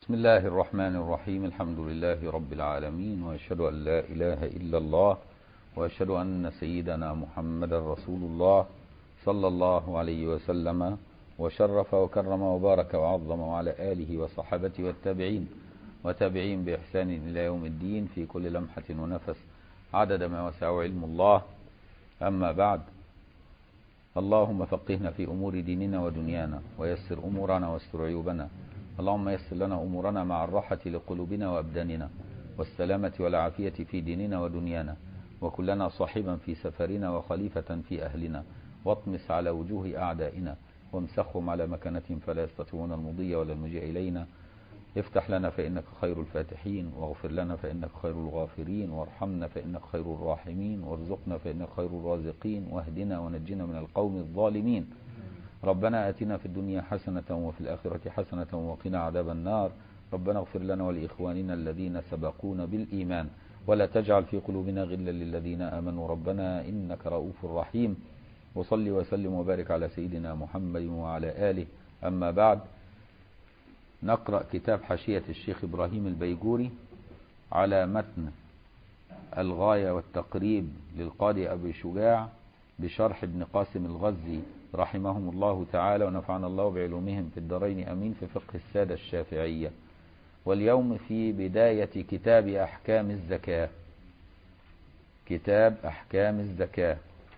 بسم الله الرحمن الرحيم الحمد لله رب العالمين وأشهد أن لا إله إلا الله وأشهد أن سيدنا محمد رسول الله صلى الله عليه وسلم وشرف وكرم وبارك وعظم وعلى آله وصحبته والتابعين وتابعين بإحسان إلى يوم الدين في كل لمحة ونفس عدد ما وسع علم الله أما بعد اللهم فقهنا في أمور ديننا ودنيانا ويسر أمورنا واستر عيوبنا اللهم يسر لنا أمورنا مع الراحة لقلوبنا وأبداننا والسلامة والعافية في ديننا ودنيانا وكلنا صاحبا في سفرنا وخليفة في أهلنا واطمس على وجوه أعدائنا وامسخهم على مكانة فلا يستطيعون المضي ولا المجيء إلينا افتح لنا فإنك خير الفاتحين واغفر لنا فإنك خير الغافرين وارحمنا فإنك خير الراحمين وارزقنا فإنك خير الرازقين واهدنا ونجنا من القوم الظالمين ربنا آتنا في الدنيا حسنة وفي الآخرة حسنة وقنا عذاب النار ربنا اغفر لنا ولإخواننا الذين سبقونا بالإيمان ولا تجعل في قلوبنا غلا للذين آمنوا ربنا إنك رؤوف رحيم وصل وسلم وبارك على سيدنا محمد وعلى آله أما بعد نقرأ كتاب حاشية الشيخ إبراهيم البيجوري على متن الغاية والتقريب للقاضي أبي شجاع بشرح ابن قاسم الغزي رحمهم الله تعالى ونفعنا الله بعلومهم في الدارين أمين في فقه السادة الشافعية واليوم في بداية كتاب أحكام الزكاة كتاب أحكام الزكاة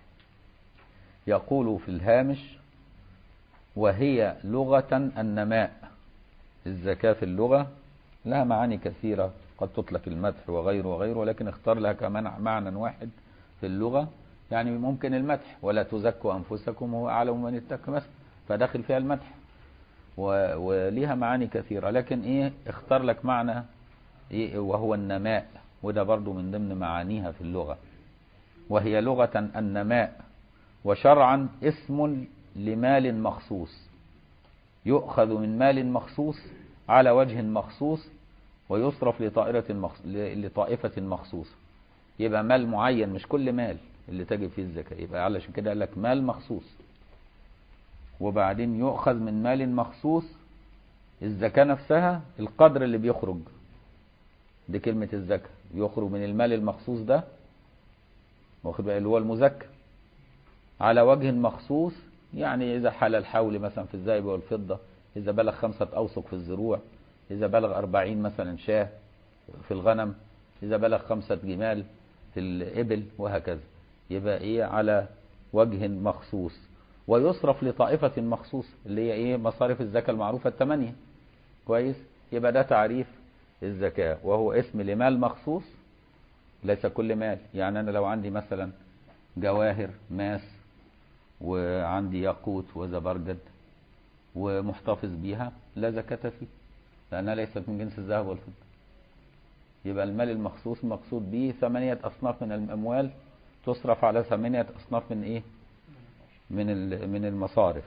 يقول في الهامش وهي لغة النماء الزكاة في اللغة لها معاني كثيرة قد تطلق المدح وغيره وغيره ولكن اختار لها كمان معنى واحد في اللغة يعني ممكن المدح ولا تزكوا أنفسكم هو أعلم من اتقى مثلا فداخل فيها المدح وليها معاني كثيرة لكن إيه اختار لك معنى إيه وهو النماء وده برضو من ضمن معانيها في اللغة وهي لغة النماء وشرعا اسم لمال مخصوص يؤخذ من مال مخصوص على وجه مخصوص ويصرف لطائرة مخص... لطائفة مخصوصة يبقى مال معين مش كل مال اللي تجب فيه الزكاة يبقى علشان كده قال لك مال مخصوص وبعدين يؤخذ من مال مخصوص الزكاة نفسها القدر اللي بيخرج دي كلمة الزكاة يخرج من المال المخصوص ده واخد بقى اللي هو المزكى على وجه مخصوص يعني إذا حال الحول مثلا في الذهب والفضة إذا بلغ خمسة أوسق في الزروع إذا بلغ أربعين مثلا شاه في الغنم إذا بلغ خمسة جمال في الإبل وهكذا يبقى إيه على وجه مخصوص ويصرف لطائفة مخصوص اللي هي إيه مصارف الزكاة المعروفة الثمانية كويس يبقى ده تعريف الزكاة وهو اسم لمال مخصوص ليس كل مال يعني أنا لو عندي مثلا جواهر ماس وعندي ياقوت وزبرجد ومحتفظ بيها لا زكاة فيه لأنها ليست من جنس الذهب والفضة يبقى المال المخصوص مقصود به ثمانية أصناف من الأموال تصرف على ثمانية أصناف من إيه من من المصارف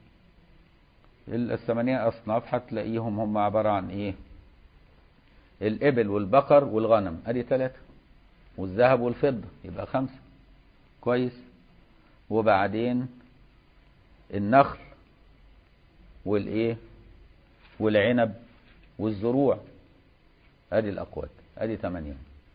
الثمانية أصناف هتلاقيهم هم عبارة عن إيه الإبل والبقر والغنم أدي ثلاثة والذهب والفضة يبقى خمسة كويس وبعدين النخل والايه والعنب والزروع ادي الاقوات ادي ثمانية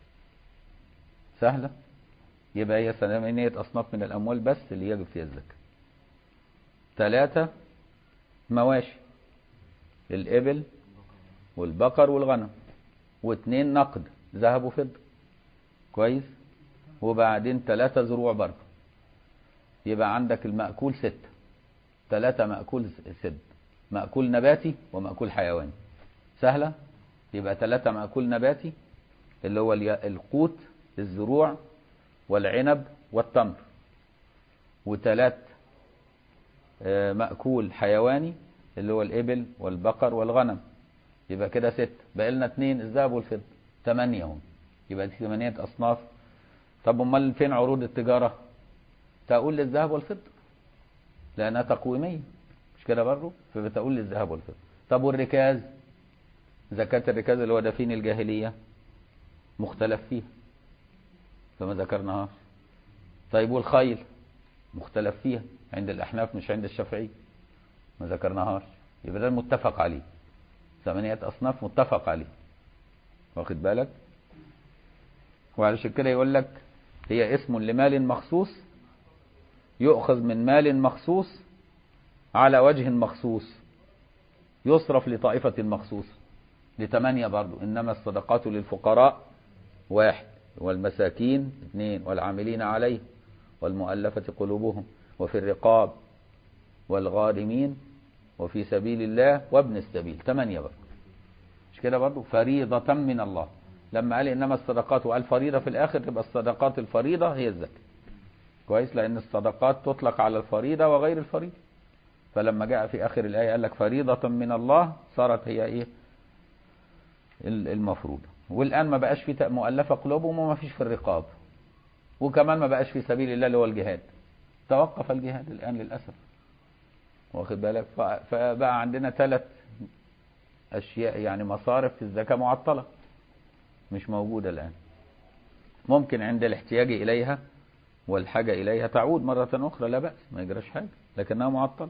سهلة يبقى هي ثمانية اصناف من الاموال بس اللي يجب فيها الزكاة ثلاثة مواشي الابل والبقر والغنم واثنين نقد ذهب وفضة كويس وبعدين ثلاثة زروع برضه يبقى عندك المأكول ستة ثلاثة مأكول سد مأكول نباتي ومأكول حيواني سهلة يبقى ثلاثة مأكول نباتي اللي هو القوت الزروع والعنب والتمر وثلاث مأكول حيواني اللي هو الإبل والبقر والغنم يبقى كده ست بقى لنا اثنين الذهب والفضة ثمانية هم يبقى دي ثمانية أصناف طب أمال فين عروض التجارة؟ تقول للذهب والفضة لأنها تقويمية مش كده برضه فبتقول للذهب والفضة طب والركاز زكاة الركاز اللي هو دفين الجاهلية مختلف فيها فما ذكرناهاش طيب والخيل مختلف فيها عند الأحناف مش عند الشافعي ما ذكرناهاش يبقى ده المتفق عليه ثمانية أصناف متفق عليه واخد بالك وعلشان كده يقول لك هي اسم لمال مخصوص يؤخذ من مال مخصوص على وجه مخصوص يصرف لطائفة مخصوصة لثمانية برضو إنما الصدقات للفقراء واحد والمساكين اثنين والعاملين عليه والمؤلفة قلوبهم وفي الرقاب والغارمين وفي سبيل الله وابن السبيل ثمانية برضو مش كده برضو فريضة من الله لما قال إنما الصدقات وقال فريضة في الآخر تبقى الصدقات الفريضة هي الزكاة كويس لأن الصدقات تطلق على الفريضة وغير الفريضة فلما جاء في آخر الآية قال لك فريضة من الله صارت هي إيه المفروضة والآن ما بقاش في مؤلفة قلوبهم وما فيش في الرقاب وكمان ما بقاش في سبيل الله اللي هو الجهاد توقف الجهاد الآن للأسف واخد بالك فبقى عندنا ثلاث أشياء يعني مصارف في الزكاة معطلة مش موجودة الآن ممكن عند الاحتياج إليها والحاجة إليها تعود مرة أخرى لا بأس ما يجراش حاجة لكنها معطلة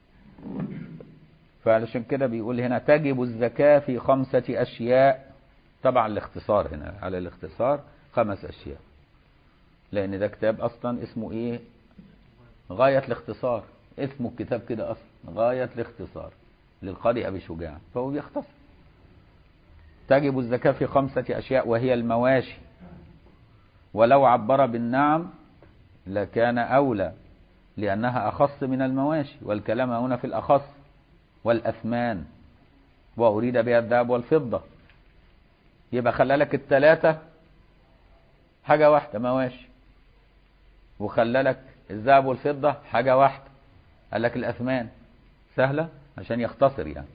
فعلشان كده بيقول هنا تجب الزكاة في خمسة أشياء طبعا الاختصار هنا على الاختصار خمس أشياء لأن ده كتاب أصلا اسمه إيه غاية الاختصار اسمه الكتاب كده أصلا غاية الاختصار للقارئ أبي شجاع فهو بيختصر تجب الزكاة في خمسة أشياء وهي المواشي ولو عبر بالنعم لكان أولى لأنها أخص من المواشي والكلام هنا في الأخص والأثمان وأريد بها الذهب والفضة يبقى خلى لك الثلاثة حاجة واحدة مواشي وخلى لك الذهب والفضة حاجة واحدة قال لك الأثمان سهلة عشان يختصر يعني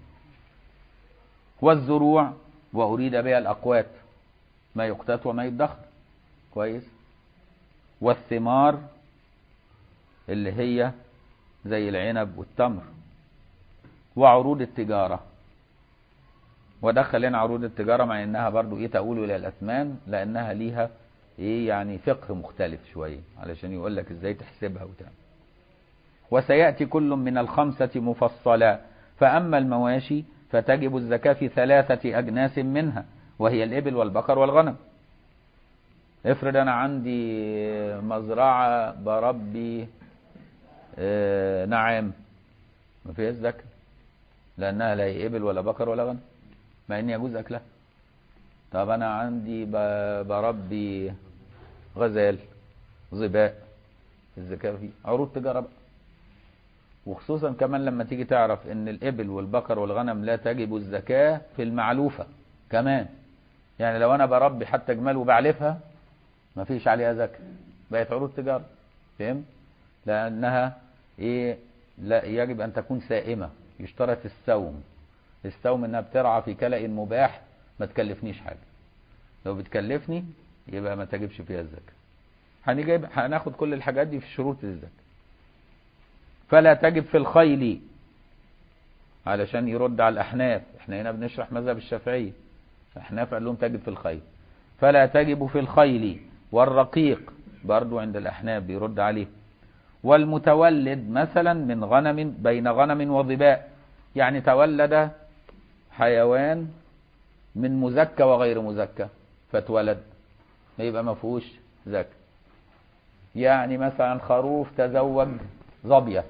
والزروع وأريد بها الأقوات ما يقتات وما يدخر كويس والثمار اللي هي زي العنب والتمر وعروض التجارة ودخل هنا عروض التجارة مع انها برضو ايه تقول الى الاثمان لانها ليها ايه يعني فقه مختلف شوية علشان يقول لك ازاي تحسبها وتعمل وسيأتي كل من الخمسة مفصلا فأما المواشي فتجب الزكاة في ثلاثة أجناس منها وهي الإبل والبقر والغنم افرض أنا عندي مزرعة بربي اه نعام ما فيهاش زكاة لأنها لا هي إبل ولا بقر ولا غنم مع إن يجوز أكلها طب أنا عندي بربي غزال ظباء الزكاة فيه عروض تجارة بقى وخصوصا كمان لما تيجي تعرف ان الابل والبقر والغنم لا تجب الزكاة في المعلوفة كمان يعني لو انا بربي حتى جمال وبعلفها ما فيش عليها زكاة بقت عروض تجارة فهمت لانها ايه لا يجب ان تكون سائمة يشترط السوم السوم انها بترعى في كلأ مباح ما تكلفنيش حاجة لو بتكلفني يبقى ما تجبش فيها الزكاة هنيجي هناخد كل الحاجات دي في شروط الزكاة فلا تجب في الخيل علشان يرد على الأحناف احنا هنا بنشرح مذهب الشافعية الأحناف قال لهم تجب في الخيل فلا تجب في الخيل والرقيق برضو عند الأحناف بيرد عليه والمتولد مثلا من غنم بين غنم وظباء يعني تولد حيوان من مزكى وغير مزكى فاتولد يبقى ما فيهوش زكاة يعني مثلا خروف تزوج ظبية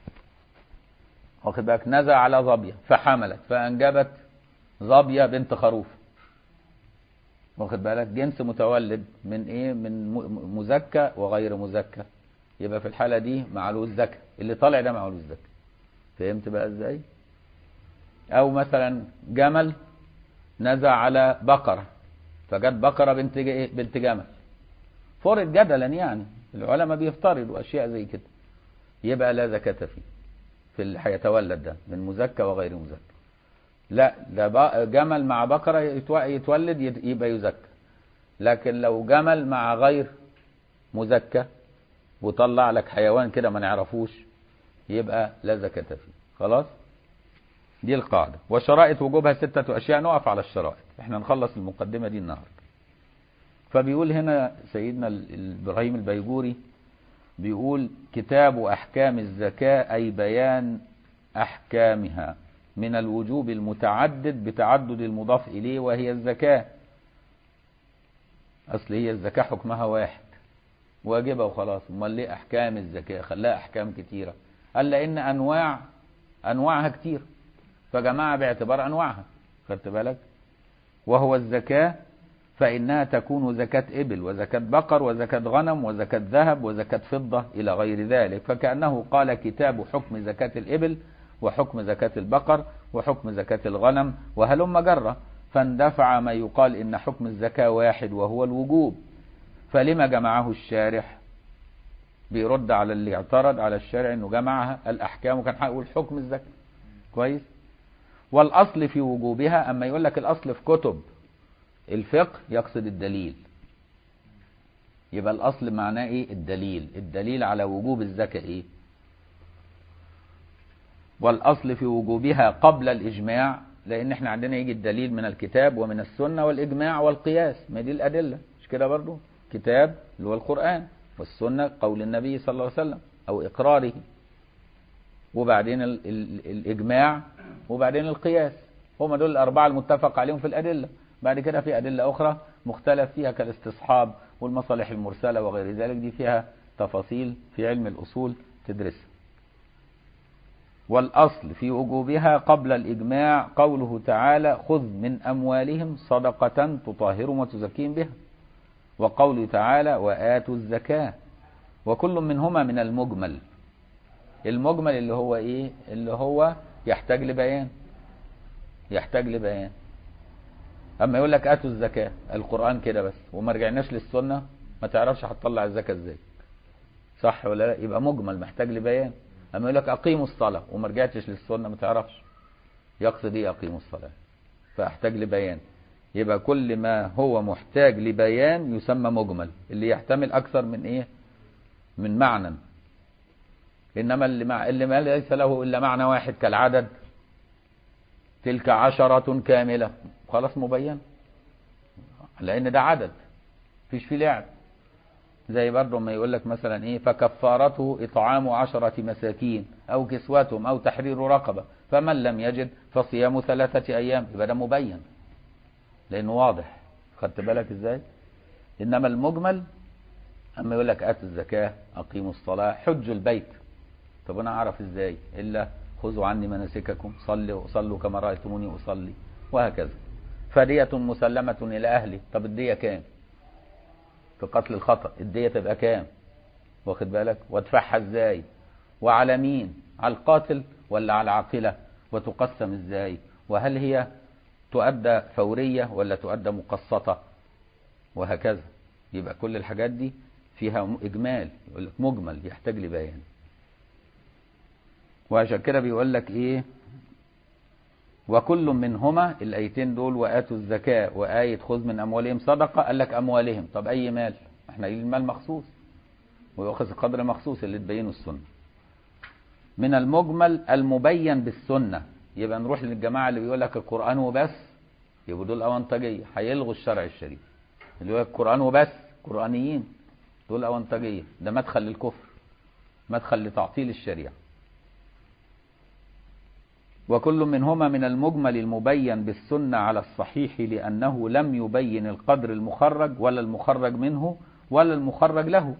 واخد بالك نزع على ظبية فحملت فأنجبت ظبية بنت خروف واخد بالك جنس متولد من ايه من مزكى وغير مزكى يبقى في الحالة دي معلوش زكاة اللي طالع ده معلوش زكاة فهمت بقى ازاي او مثلا جمل نزع على بقرة فجت بقرة بنت ايه بنت جمل فرض جدلا يعني العلماء بيفترضوا اشياء زي كده يبقى لا زكاة فيه في اللي هيتولد ده من مزكى وغير مزكى لا ده جمل مع بقرة يتولد يبقى يزكى لكن لو جمل مع غير مزكى وطلع لك حيوان كده ما نعرفوش يبقى لا زكاة فيه خلاص دي القاعدة وشرائط وجوبها ستة أشياء نقف على الشرائط احنا نخلص المقدمة دي النهاردة فبيقول هنا سيدنا إبراهيم البيجوري بيقول كتاب أحكام الزكاة أي بيان أحكامها من الوجوب المتعدد بتعدد المضاف إليه وهي الزكاة أصل هي الزكاة حكمها واحد واجبة وخلاص امال ليه أحكام الزكاة خلاها أحكام كتيرة قال لأن أنواع أنواعها كتير فجماعة باعتبار أنواعها خدت بالك وهو الزكاة فإنها تكون زكاة إبل وزكاة بقر وزكاة غنم وزكاة ذهب وزكاة فضة إلى غير ذلك فكأنه قال كتاب حكم زكاة الإبل وحكم زكاة البقر وحكم زكاة الغنم وهلم جرة فاندفع ما يقال إن حكم الزكاة واحد وهو الوجوب فلما جمعه الشارح بيرد على اللي اعترض على الشارع انه جمعها الاحكام وكان هيقول حكم الزكاه كويس والاصل في وجوبها اما يقول لك الاصل في كتب الفقه يقصد الدليل يبقى الاصل معناه ايه الدليل الدليل على وجوب الزكاه ايه والاصل في وجوبها قبل الاجماع لان احنا عندنا يجي الدليل من الكتاب ومن السنه والاجماع والقياس ما دي الادله مش كده برضو كتاب اللي هو القران والسنه قول النبي صلى الله عليه وسلم او اقراره وبعدين ال ال الاجماع وبعدين القياس هم دول الاربعه المتفق عليهم في الادله بعد كده في ادله اخرى مختلف فيها كالاستصحاب والمصالح المرسله وغير ذلك دي فيها تفاصيل في علم الاصول تدرسها والأصل في وجوبها قبل الإجماع قوله تعالى خذ من أموالهم صدقة تطهرهم وتزكيهم بها وقوله تعالى وآتوا الزكاة وكل منهما من المجمل المجمل اللي هو إيه اللي هو يحتاج لبيان يحتاج لبيان أما يقول لك آتوا الزكاة القرآن كده بس وما رجعناش للسنة ما تعرفش هتطلع الزكاة ازاي صح ولا لا يبقى مجمل محتاج لبيان اما يقول لك اقيموا الصلاه وما رجعتش للسنه ما تعرفش يقصد ايه اقيموا الصلاه فاحتاج لبيان يبقى كل ما هو محتاج لبيان يسمى مجمل اللي يحتمل اكثر من ايه من معنى انما اللي مع اللي ما ليس له الا معنى واحد كالعدد تلك عشرة كاملة خلاص مبين لان ده عدد مفيش فيه لعب زي برضه ما يقول لك مثلا ايه فكفارته اطعام عشرة مساكين او كسوتهم او تحرير رقبة فمن لم يجد فصيام ثلاثة ايام يبقى ده مبين لانه واضح خدت بالك ازاي انما المجمل اما يقول لك اتوا الزكاة اقيموا الصلاة حجوا البيت طب انا اعرف ازاي الا خذوا عني مناسككم صلوا صلوا كما رأيتموني اصلي وهكذا فدية مسلمة الى اهلي طب الدية كام في قتل الخطأ الدية تبقى كام واخد بالك وادفعها ازاي وعلى مين على القاتل ولا على العاقلة وتقسم ازاي وهل هي تؤدى فورية ولا تؤدى مقسطة وهكذا يبقى كل الحاجات دي فيها إجمال يقول لك مجمل يحتاج لبيان وعشان كده بيقول لك إيه وكل منهما الآيتين دول وآتوا الزكاة وآية خذ من أموالهم صدقة قال لك أموالهم طب أي مال احنا المال مخصوص ويؤخذ قدر مخصوص اللي تبينه السنة من المجمل المبين بالسنة يبقى نروح للجماعة اللي بيقول لك القرآن وبس يبقوا دول أونطجية هيلغوا الشرع الشريف اللي هو القرآن وبس قرآنيين دول أونطجية ده مدخل للكفر مدخل لتعطيل الشريعة وكل منهما من المجمل المبين بالسنة على الصحيح لأنه لم يبين القدر المخرج ولا المخرج منه ولا المخرج له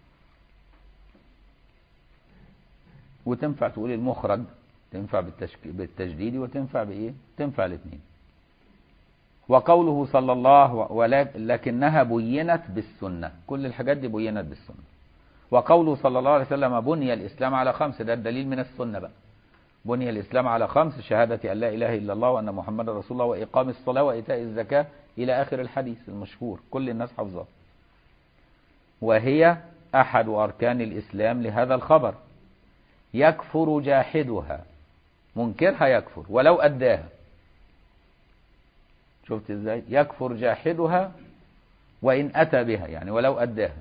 وتنفع تقول المخرج تنفع بالتشك... بالتجديد وتنفع بإيه تنفع الاثنين وقوله صلى الله ولكن لكنها بينت بالسنة كل الحاجات دي بينت بالسنة وقوله صلى الله عليه وسلم بني الإسلام على خمس ده الدليل من السنة بقى بني الإسلام على خمس شهادة أن لا إله إلا الله وأن محمد رسول الله وإقام الصلاة وإيتاء الزكاة إلى آخر الحديث المشهور كل الناس حافظاه وهي أحد أركان الإسلام لهذا الخبر يكفر جاحدها منكرها يكفر ولو أداها شفت ازاي يكفر جاحدها وإن أتى بها يعني ولو أداها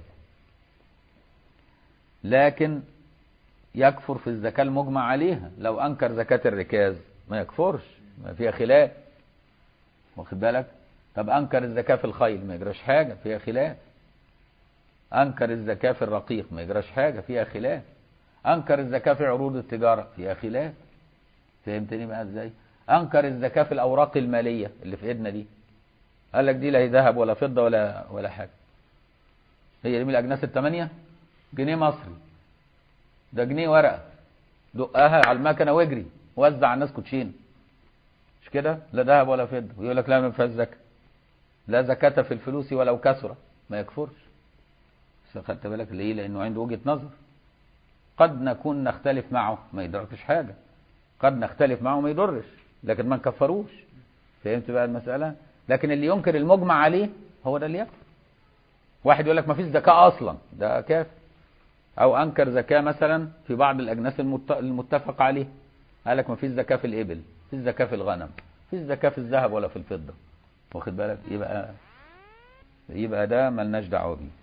لكن يكفر في الزكاة المجمع عليها لو أنكر زكاة الركاز ما يكفرش ما فيها خلاف واخد بالك طب أنكر الزكاة في الخيل ما يجراش حاجة فيها خلاف أنكر الزكاة في الرقيق ما يجراش حاجة فيها خلاف أنكر الزكاة في عروض التجارة فيها خلاف فهمتني بقى ازاي انكر الزكاه في الاوراق الماليه اللي في ايدنا دي قال لك دي لا هي ذهب ولا فضه ولا ولا حاجه هي دي من الاجناس الثمانيه جنيه مصري ده جنيه ورقه دقها على المكنه واجري وزع على الناس كوتشين مش كده لا ذهب ولا فضه ويقول لك لا ما فيهاش زكاه لا زكاه في الفلوس ولو كثره ما يكفرش بس خدت بالك ليه لانه عنده وجهه نظر قد نكون نختلف معه ما يدركش حاجه قد نختلف معه ما يضرش لكن ما نكفروش فهمت بقى المساله لكن اللي ينكر المجمع عليه هو ده اللي يكفر واحد يقول لك ما فيش زكاه اصلا ده كافر او انكر زكاه مثلا في بعض الاجناس المت- المتفق عليه قال لك ما فيش زكاه في الابل ما فيش زكاه في الغنم ما فيش زكاه في الذهب ولا في الفضه واخد بالك يبقى يبقى ده ملناش دعوه بيه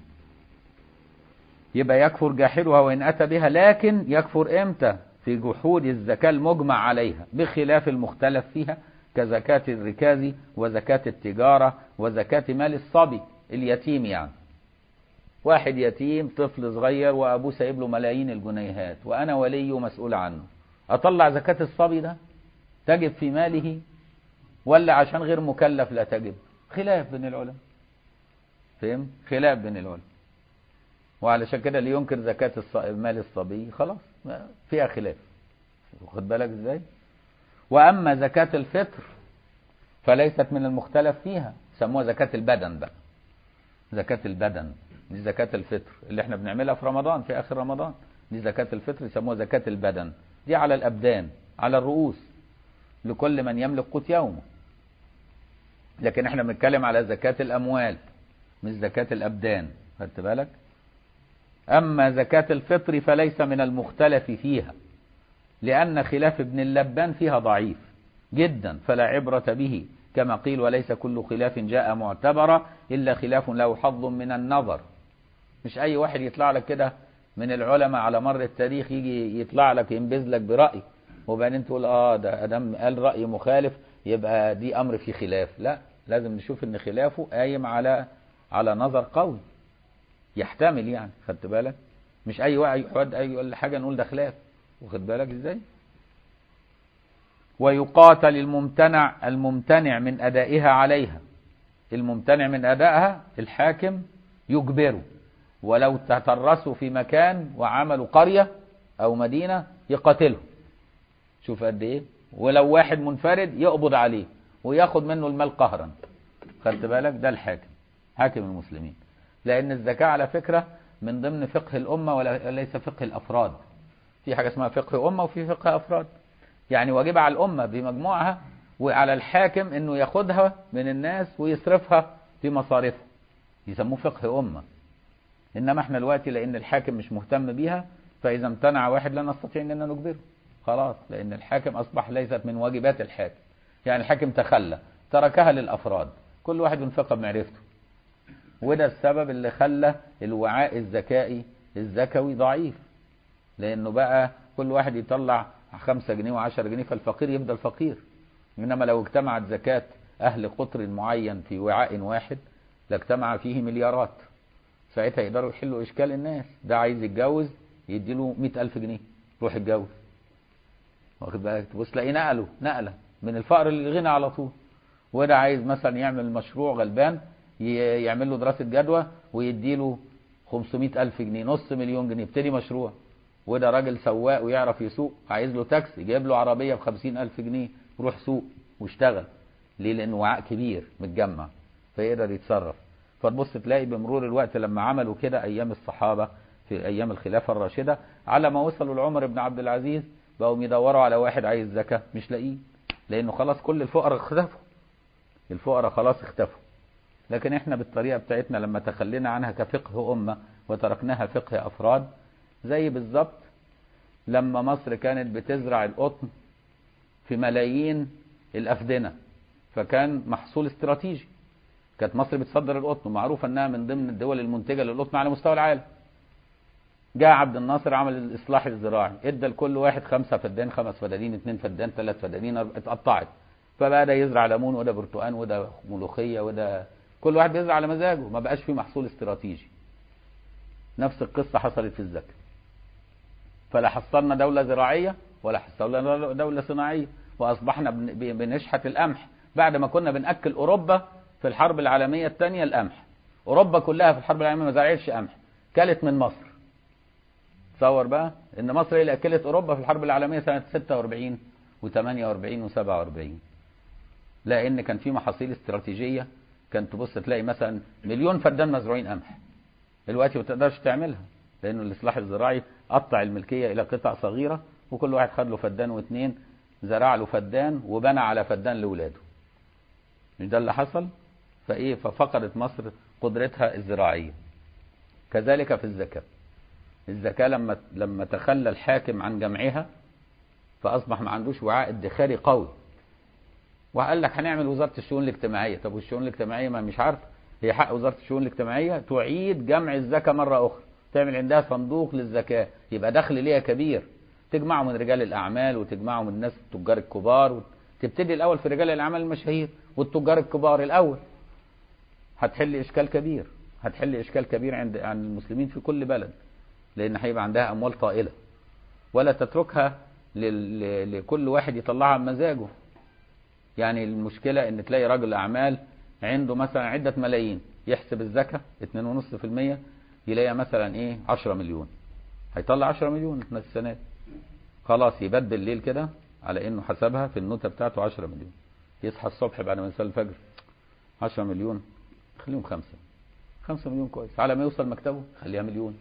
يبقى يكفر جاحدها وان اتى بها لكن يكفر امتى في جحود الزكاه المجمع عليها بخلاف المختلف فيها كزكاه الركاز وزكاه التجاره وزكاه مال الصبي اليتيم يعني واحد يتيم طفل صغير وابوه سايب له ملايين الجنيهات وانا ولي مسؤول عنه اطلع زكاه الصبي ده تجب في ماله ولا عشان غير مكلف لا تجب خلاف بين العلماء فهم خلاف بين العلماء وعلشان كده اللي ينكر زكاة الص- مال الصبي خلاص ما- فيها خلاف واخد بالك ازاي واما زكاة الفطر فليست من المختلف فيها سموها زكاة البدن بقى زكاة البدن دي زكاة الفطر اللي احنا بنعملها في رمضان في اخر رمضان دي زكاة الفطر يسموها زكاة البدن دي على الابدان على الرؤوس لكل من يملك قوت يومه لكن احنا بنتكلم على زكاة الاموال مش زكاة الابدان خدت بالك أما زكاة الفطر فليس من المختلف فيها لأن خلاف ابن اللبان فيها ضعيف جدا فلا عبرة به كما قيل وليس كل خلاف جاء معتبرا إلا خلاف له حظ من النظر مش أي واحد يطلع لك كده من العلماء على مر التاريخ يجي يطلع لك ينبذ لك برأي وبعدين تقول اه ده ادم قال رأي مخالف يبقى دي أمر في خلاف لا لازم نشوف ان خلافه قايم على على نظر قوي يحتمل يعني خدت بالك مش اي واحد اي يقول حاجه نقول ده خلاف واخد بالك ازاي ويقاتل الممتنع الممتنع من ادائها عليها الممتنع من ادائها الحاكم يجبره ولو تترسوا في مكان وعملوا قريه او مدينه يقاتله شوف قد ايه ولو واحد منفرد يقبض عليه وياخد منه المال قهرا خدت بالك ده الحاكم حاكم المسلمين لأن الزكاة على فكرة من ضمن فقه الأمة وليس فقه الأفراد في حاجة اسمها فقه أمة وفي فقه أفراد يعني واجب على الأمة بمجموعها وعلى الحاكم أنه ياخدها من الناس ويصرفها في مصارفه يسموه فقه أمة إنما احنا دلوقتي لأن الحاكم مش مهتم بيها فإذا امتنع واحد لا نستطيع أننا نجبره خلاص لأن الحاكم أصبح ليست من واجبات الحاكم يعني الحاكم تخلى تركها للأفراد كل واحد ينفقها بمعرفته وده السبب اللي خلى الوعاء الذكائي الزكوي ضعيف لانه بقى كل واحد يطلع خمسة جنيه وعشرة جنيه فالفقير يفضل فقير انما لو اجتمعت زكاة اهل قطر معين في وعاء واحد لاجتمع فيه مليارات ساعتها يقدروا يحلوا اشكال الناس ده عايز يتجوز يديله مئة الف جنيه روح اتجوز واخد بالك تبص تلاقيه نقله نقله من الفقر للغنى على طول وده عايز مثلا يعمل مشروع غلبان ي- يعمل له دراسة جدوى ويديله 500 ألف جنيه نص مليون جنيه يبتدي مشروع وده راجل سواق ويعرف يسوق عايز له تاكسي يجيب له عربية ب 50 ألف جنيه روح سوق واشتغل ليه لأنه وعاء كبير متجمع فيقدر يتصرف فتبص تلاقي بمرور الوقت لما عملوا كده أيام الصحابة في أيام الخلافة الراشدة على ما وصلوا لعمر بن عبد العزيز بقوا يدوروا على واحد عايز زكاة مش لاقيه لأنه خلاص كل الفقراء اختفوا الفقراء خلاص اختفوا لكن احنا بالطريقة بتاعتنا لما تخلينا عنها كفقه أمة وتركناها فقه أفراد زي بالظبط لما مصر كانت بتزرع القطن في ملايين الأفدنة فكان محصول استراتيجي كانت مصر بتصدر القطن ومعروف انها من ضمن الدول المنتجة للقطن على مستوى العالم جاء عبد الناصر عمل الاصلاح الزراعي ادى لكل واحد خمسة فدان خمس فدانين اتنين فدان ثلاث فدانين اتقطعت فبقى ده يزرع ليمون وده برتقان وده ملوخية وده كل واحد بيزرع على مزاجه ما بقاش فيه محصول استراتيجي نفس القصة حصلت في الزكاة فلا حصلنا دولة زراعية ولا حصلنا دولة صناعية واصبحنا بن- ب- بنشحت القمح بعد ما كنا بناكل اوروبا في الحرب العالميه الثانيه القمح اوروبا كلها في الحرب العالميه ما زرعتش قمح كلت من مصر تصور بقى ان مصر هي اللي اكلت اوروبا في الحرب العالميه سنه 46 و48 و47 لان كان في محاصيل استراتيجيه كان تبص تلاقي مثلا مليون فدان مزروعين قمح دلوقتي ما تقدرش تعملها لانه الاصلاح الزراعي قطع الملكيه الى قطع صغيره وكل واحد خد له فدان واثنين زرع له فدان وبنى على فدان لاولاده مش ده اللي حصل فايه ففقدت مصر قدرتها الزراعيه كذلك في الزكاه الزكاه لما لما تخلى الحاكم عن جمعها فاصبح ما عندوش وعاء ادخاري قوي وقال لك هنعمل وزاره الشؤون الاجتماعيه طب والشؤون الاجتماعيه ما مش عارف هي حق وزاره الشؤون الاجتماعيه تعيد جمع الزكاه مره اخرى تعمل عندها صندوق للزكاه يبقى دخل ليها كبير تجمعه من رجال الاعمال وتجمعه من الناس التجار الكبار تبتدي الاول في رجال الاعمال المشاهير والتجار الكبار الاول هتحل اشكال كبير هتحل اشكال كبير عند عند المسلمين في كل بلد لان هيبقى عندها اموال طائله ولا تتركها لل- ل- لكل واحد يطلعها بمزاجه يعني المشكله ان تلاقي رجل اعمال عنده مثلا عده ملايين يحسب الزكاه 2.5% يلاقي مثلا ايه 10 مليون هيطلع 10 مليون في السنه دي. خلاص يبدل الليل كده على انه حسبها في النوته بتاعته 10 مليون يصحى الصبح بعد ما يصلي الفجر 10 مليون خليهم خمسة خمسة مليون كويس على ما يوصل مكتبه خليها مليون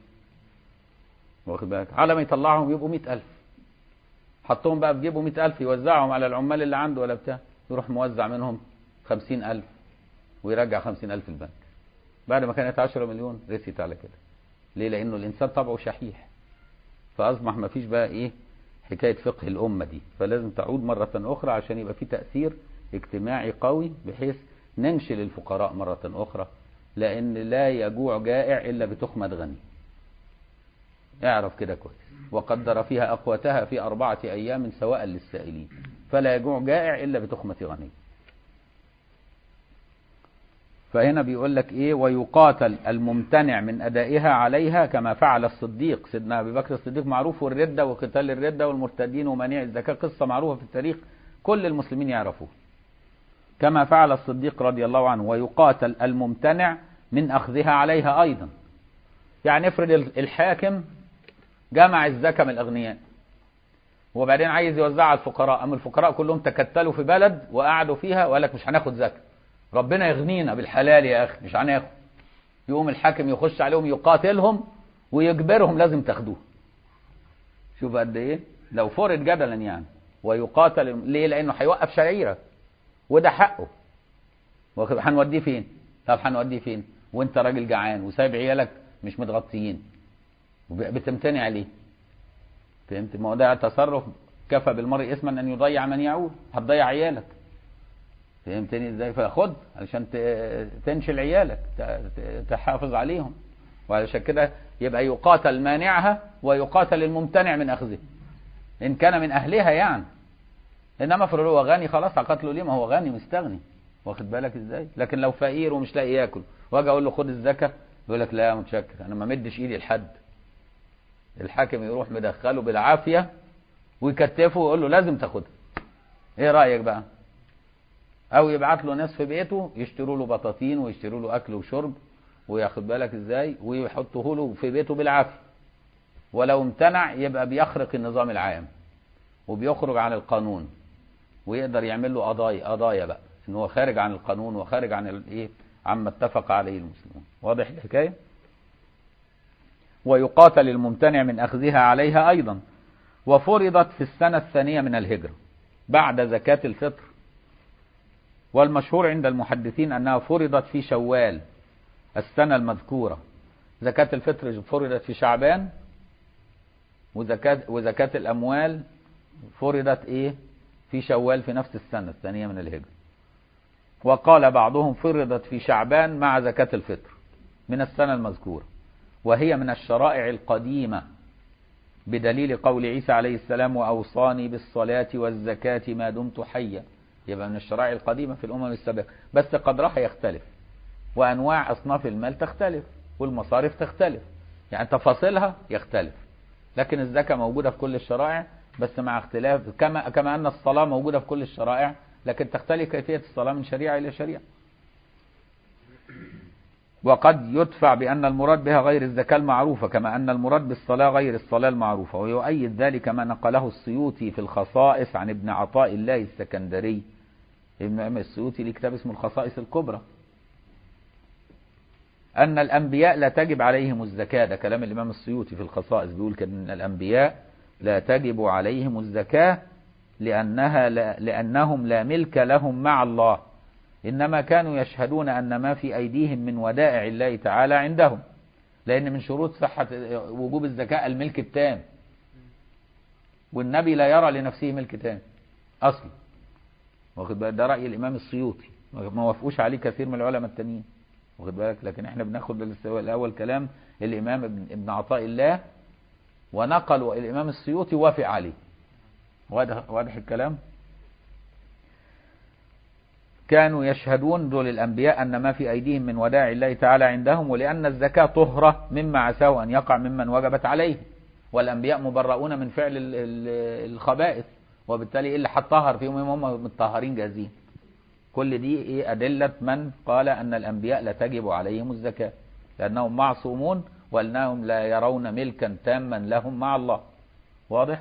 واخد بالك على ما يطلعهم يبقوا مئة ألف حطهم بقى في جيبه مئة ألف يوزعهم على العمال اللي عنده ولا بتاع يروح موزع منهم خمسين ألف ويرجع خمسين ألف البنك بعد ما كانت عشرة مليون رست على كده ليه لأنه الإنسان طبعه شحيح فأصبح ما فيش بقى إيه حكاية فقه الأمة دي فلازم تعود مرة أخرى عشان يبقى في تأثير اجتماعي قوي بحيث ننشل الفقراء مرة أخرى لأن لا يجوع جائع إلا بتخمة غني اعرف كده كويس وقدر فيها أقوتها في أربعة أيام سواء للسائلين فلا يجوع جائع إلا بتخمة غني فهنا بيقول لك ايه ويقاتل الممتنع من ادائها عليها كما فعل الصديق سيدنا ابي بكر الصديق معروف والرده وقتال الرده والمرتدين ومنيع الزكاه قصه معروفه في التاريخ كل المسلمين يعرفوها كما فعل الصديق رضي الله عنه ويقاتل الممتنع من اخذها عليها ايضا يعني افرض الحاكم جمع الزكاه من الاغنياء وبعدين عايز يوزعها على الفقراء اما الفقراء كلهم تكتلوا في بلد وقعدوا فيها وقال لك مش هناخد زكاه ربنا يغنينا بالحلال يا اخي مش هناخد يقوم الحاكم يخش عليهم يقاتلهم ويجبرهم لازم تاخدوه شوف قد ايه لو فرض جدلا يعني ويقاتل ليه لانه هيوقف شعيره وده حقه واخد- هنوديه فين طب هنوديه فين وانت راجل جعان وسايب عيالك مش متغطيين وب- بتمتنع ليه فهمت ما هو ده تصرف كفى بالمرء اسما ان يضيع من يعول هتضيع عيالك فهمتني ازاي فخد علشان ت- تنشل عيالك ت- ت- تحافظ عليهم وعلشان كده يبقى يقاتل مانعها ويقاتل الممتنع من اخذها ان كان من اهلها يعني انما افرض هو غني خلاص هقتله ليه ما هو غني مستغني واخد بالك ازاي لكن لو فقير ومش لاقي ياكل واجي اقول له خد الزكاه يقول لك لا متشكر انا ما مدش ايدي لحد الحاكم يروح مدخله بالعافيه ويكتفه ويقول له لازم تاخدها ايه رايك بقى او يبعت له ناس في بيته يشتروا له بطاطين ويشتروا له اكل وشرب وياخد بالك ازاي ويحطوه له في بيته بالعافيه ولو امتنع يبقى بيخرق النظام العام وبيخرج عن القانون ويقدر يعمل له قضايا قضايا بقى ان هو خارج عن القانون وخارج عن الايه عما اتفق عليه المسلمون واضح الحكايه ويقاتل الممتنع من اخذها عليها ايضا وفرضت في السنه الثانيه من الهجره بعد زكاه الفطر والمشهور عند المحدثين أنها فرضت في شوال السنة المذكورة زكاة الفطر فرضت في شعبان وزكاة, وزكاة الأموال فرضت إيه في شوال في نفس السنة الثانية من الهجرة وقال بعضهم فرضت في شعبان مع زكاة الفطر من السنة المذكورة وهي من الشرائع القديمة بدليل قول عيسى عليه السلام وأوصاني بالصلاة والزكاة ما دمت حيا يبقى من الشرائع القديمة في الأمم السابقة بس قدرها يختلف وأنواع أصناف المال تختلف والمصارف تختلف يعني تفاصيلها يختلف لكن الزكاة موجودة في كل الشرائع بس مع اختلاف كما كما ان الصلاه موجوده في كل الشرائع لكن تختلف كيفيه الصلاه من شريعه الى شريعه وقد يدفع بأن المراد بها غير الزكاة المعروفة كما أن المراد بالصلاة غير الصلاة المعروفة ويؤيد ذلك ما نقله السيوطي في الخصائص عن ابن عطاء الله السكندري الإمام السيوطي ليه كتاب اسمه الخصائص الكبرى أن الأنبياء لا تجب عليهم الزكاة ده كلام الإمام السيوطي في الخصائص بيقول كده أن الأنبياء لا تجب عليهم الزكاة لأنها لا لأنهم لا ملك لهم مع الله إنما كانوا يشهدون أن ما في أيديهم من ودائع الله تعالى عندهم لأن من شروط صحة وجوب الزكاة الملك التام والنبي لا يرى لنفسه ملك تام أصلا واخد بالك ده رأي الإمام السيوطي ما وافقوش عليه كثير من العلماء التانيين واخد بالك لكن احنا بناخد الأول كلام الإمام ابن, ابن عطاء الله ونقل الإمام السيوطي وافق عليه واضح واضح الكلام كانوا يشهدون دول الأنبياء أن ما في أيديهم من وداع الله تعالى عندهم ولأن الزكاة طهرة مما عساه أن يقع ممن وجبت عليه والأنبياء مبرؤون من فعل الخبائث وبالتالي إيه اللي هتطهر فيهم هم متطهرين جاهزين كل دي إيه أدلة من قال أن الأنبياء لا تجب عليهم الزكاة لأنهم معصومون وأنهم لا يرون ملكا تاما لهم مع الله واضح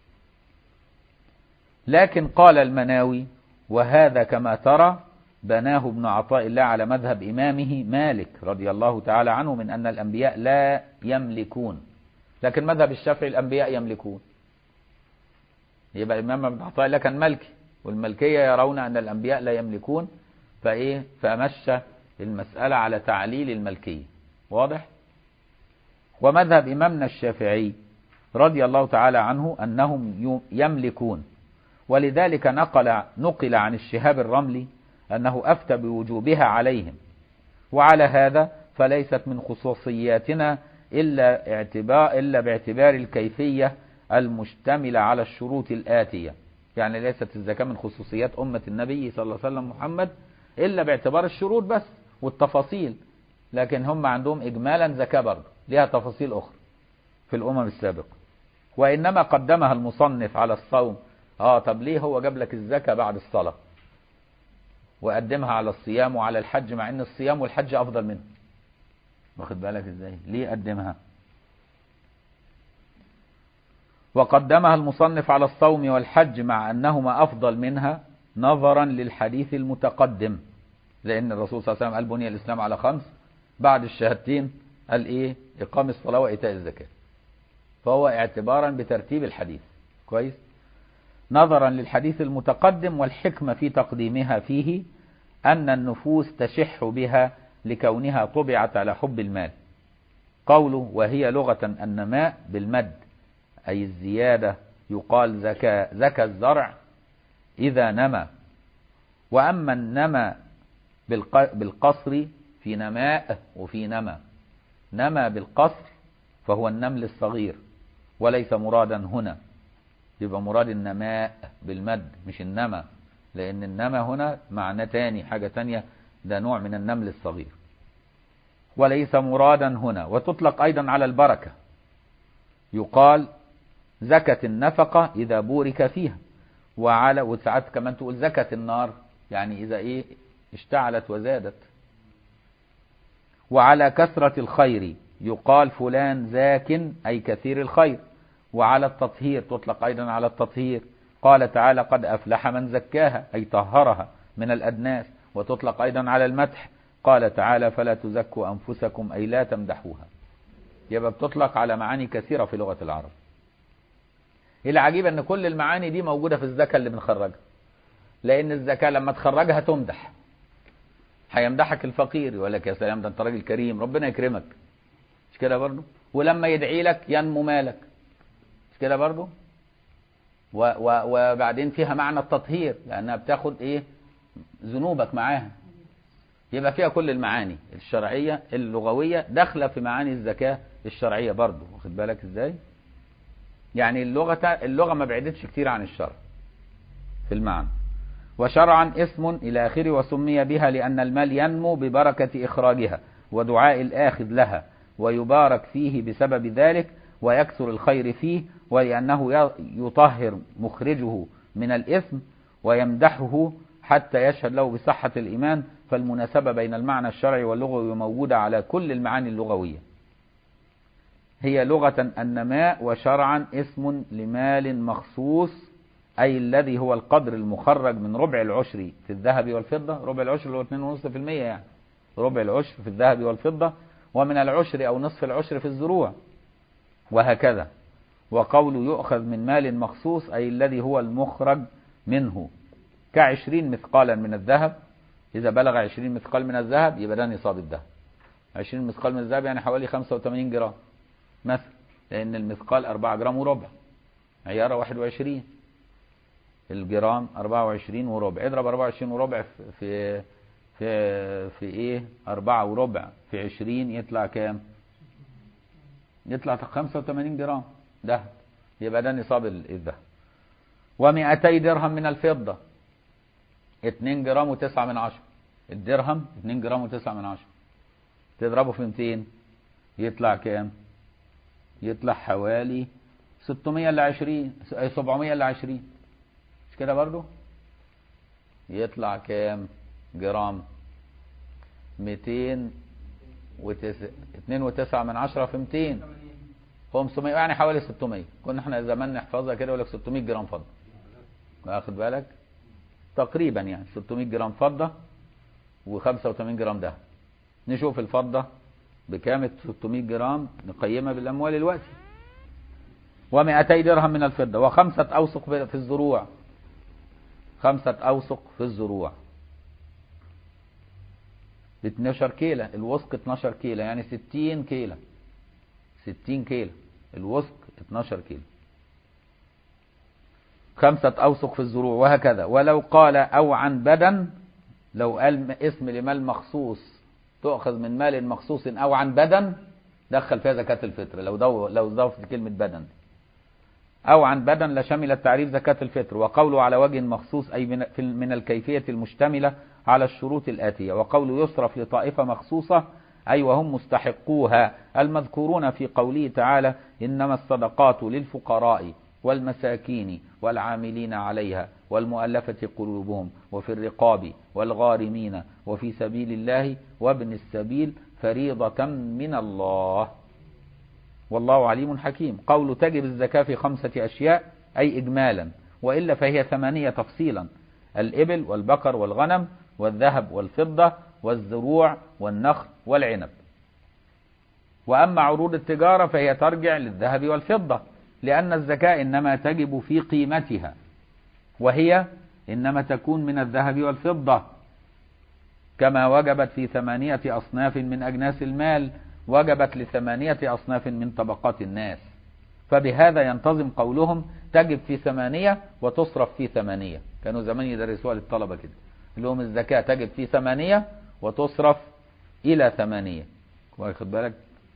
لكن قال المناوي وهذا كما ترى بناه ابن عطاء الله على مذهب إمامه مالك رضي الله تعالى عنه من أن الأنبياء لا يملكون لكن مذهب الشافعي الأنبياء يملكون يبقى الإمام ابن عطاء الله كان ملكي والملكية يرون أن الأنبياء لا يملكون فإيه فمشى المسألة على تعليل الملكية واضح ومذهب إمامنا الشافعي رضي الله تعالى عنه أنهم يملكون ولذلك نقل نقل عن الشهاب الرملي أنه أفتى بوجوبها عليهم وعلى هذا فليست من خصوصياتنا إلا, اعتبار إلا باعتبار الكيفية المشتملة على الشروط الآتية يعني ليست الزكاة من خصوصيات أمة النبي صلى الله عليه وسلم محمد إلا باعتبار الشروط بس والتفاصيل لكن هم عندهم إجمالا زكاة برضه لها تفاصيل أخرى في الأمم السابقة وإنما قدمها المصنف على الصوم اه طب ليه هو جاب لك الزكاة بعد الصلاة وقدمها على الصيام وعلى الحج مع ان الصيام والحج افضل منه واخد بالك ازاي ليه قدمها وقدمها المصنف على الصوم والحج مع انهما افضل منها نظرا للحديث المتقدم لان الرسول صلى الله عليه وسلم قال بني الاسلام على خمس بعد الشهادتين قال ايه اقام الصلاة وايتاء الزكاة فهو اعتبارا بترتيب الحديث كويس نظرا للحديث المتقدم والحكمة في تقديمها فيه أن النفوس تشح بها لكونها طبعت على حب المال قوله وهي لغة النماء بالمد أي الزيادة يقال زكى زكى الزرع إذا نمى وأما النمى بالقصر في نماء وفي نمى نمى بالقصر فهو النمل الصغير وليس مرادا هنا يبقى مراد النماء بالمد مش النمى لأن النمى هنا معنى تاني حاجة تانية ده نوع من النمل الصغير وليس مرادا هنا وتطلق أيضا على البركة يقال زكت النفقة إذا بورك فيها وعلى وساعات كمان تقول زكت النار يعني إذا إيه اشتعلت وزادت وعلى كثرة الخير يقال فلان زاك أي كثير الخير وعلى التطهير تطلق أيضا على التطهير قال تعالى قد أفلح من زكاها أي طهرها من الأدناس وتطلق أيضا على المدح قال تعالى فلا تزكوا أنفسكم أي لا تمدحوها يبقى بتطلق على معاني كثيرة في لغة العرب العجيب أن كل المعاني دي موجودة في الزكاة اللي بنخرجها لأن الزكاة لما تخرجها تمدح هيمدحك الفقير يقول لك يا سلام ده انت راجل كريم ربنا يكرمك مش كده برضه ولما يدعي لك ينمو مالك مش كده برضه و و وبعدين فيها معنى التطهير لانها بتاخد ايه ذنوبك معاها يبقى فيها كل المعاني الشرعيه اللغويه داخله في معاني الزكاه الشرعيه برضه واخد بالك ازاي يعني اللغه اللغه ما بعدتش كتير عن الشرع في المعنى وشرعا اسم الى اخره وسمي بها لان المال ينمو ببركه اخراجها ودعاء الاخذ لها ويبارك فيه بسبب ذلك ويكثر الخير فيه ولأنه ي- يطهر مخرجه من الإثم ويمدحه حتى يشهد له بصحة الإيمان فالمناسبة بين المعنى الشرعي واللغوي موجودة على كل المعاني اللغوية هي لغة النماء وشرعا اسم لمال مخصوص أي الذي هو القدر المخرج من ربع العشر في الذهب والفضة ربع العشر اللي هو 2.5% يعني ربع العشر في الذهب والفضة ومن العشر أو نصف العشر في الزروع وهكذا وقول يؤخذ من مال مخصوص أي الذي هو المخرج منه كعشرين مثقالا من الذهب إذا بلغ عشرين مثقال من الذهب يبقى ده نصاب الذهب عشرين مثقال من الذهب يعني حوالي خمسة وثمانين جرام مثلا لأن المثقال أربعة جرام وربع عيارة واحد وعشرين الجرام أربعة وعشرين وربع اضرب أربعة وعشرين وربع في في في, في إيه أربعة وربع في عشرين يطلع كام يطلع 85 جرام دهب يبقى ده نصاب ال- الذهب و200 درهم من الفضة 2 جرام و9 من عشرة الدرهم 2 جرام و9 من عشرة تضربه في 200 يطلع كام يطلع حوالي 600 ل 20 أي 700 ل 20 مش كده برضو يطلع كام جرام 200 وتس... 2 و9 من عشرة في 200 500 يعني حوالي 600 كنا احنا زمان نحفظها كده يقول لك 600 جرام فضة واخد بالك تقريبا يعني 600 جرام فضة و85 جرام دهب نشوف الفضة بكام 600 جرام نقيمها بالأموال الوقت و200 درهم من الفضة وخمسة أوسق في الزروع خمسة أوسق في الزروع 12 كيلة الوسق 12 كيلة يعني 60 كيلة 60 كيلو الوسق 12 كيلو خمسة أوسق في الزروع وهكذا ولو قال أو عن بدن لو قال اسم لمال مخصوص تؤخذ من مال مخصوص أو عن بدن دخل فيها زكاة الفطر لو دو لو ضافت كلمة بدن أو عن بدن لشمل التعريف زكاة الفطر وقوله على وجه مخصوص أي من, في- من الكيفية المشتملة على الشروط الآتية وقوله يصرف لطائفة مخصوصة أي وهم مستحقوها المذكورون في قوله تعالى إنما الصدقات للفقراء والمساكين والعاملين عليها والمؤلفة قلوبهم وفي الرقاب والغارمين وفي سبيل الله وابن السبيل فريضة من الله والله عليم حكيم قول تجب الزكاة في خمسة أشياء أي إجمالا وإلا فهي ثمانية تفصيلا الإبل والبقر والغنم والذهب والفضة والزروع والنخل والعنب وأما عروض التجارة فهي ترجع للذهب والفضة لأن الزكاة إنما تجب في قيمتها وهي إنما تكون من الذهب والفضة كما وجبت في ثمانية أصناف من أجناس المال وجبت لثمانية أصناف من طبقات الناس فبهذا ينتظم قولهم تجب في ثمانية وتصرف في ثمانية كانوا زمان يدرسوها للطلبة كده لهم الزكاة تجب في ثمانية وتصرف إلى ثمانية واخد بالك